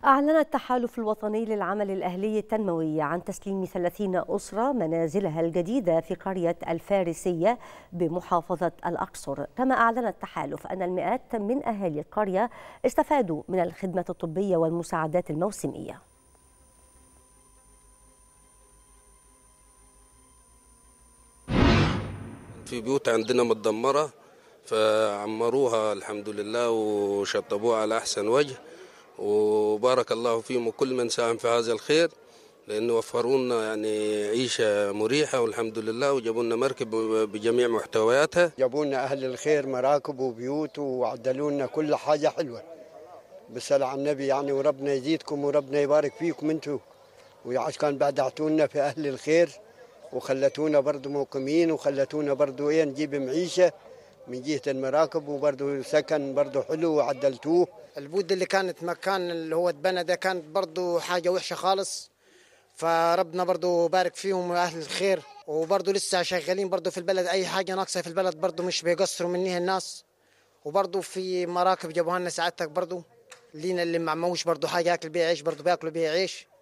أعلن التحالف الوطني للعمل الأهلي التنموي عن تسليم 30 أسرة منازلها الجديدة في قرية الفارسية بمحافظة الأقصر كما أعلن التحالف أن المئات من أهالي القرية استفادوا من الخدمة الطبية والمساعدات الموسمية في بيوت عندنا متدمرة فعمروها الحمد لله وشطبوها على أحسن وجه وبارك الله فيهم وكل من ساهم في هذا الخير لأنه وفروا لنا يعني عيشة مريحة والحمد لله وجابوا لنا مركب بجميع محتوياتها جابوا لنا أهل الخير مراكب وبيوت وعدلوا لنا كل حاجة حلوة بالصلاة على النبي يعني وربنا يزيدكم وربنا يبارك فيكم انتم وعش كان بعد اعطونا في أهل الخير وخلتونا برضو موقمين وخلتونا برضو ايه نجيب معيشة من جهة المراكب وبرضو سكن برضو حلو وعدلتوه البود اللي كانت مكان اللي هو اتبنى ده كانت برضو حاجة وحشة خالص فربنا برضو بارك فيهم أهل الخير وبرضو لسه شغالين برضو في البلد أي حاجة ناقصة في البلد برضو مش بيقصروا منها الناس وبرضو في مراكب جابوها لنا سعادتك برضو لينا اللي معموش برضو حاجة ياكل بيها عيش برضو بياكلوا بيها عيش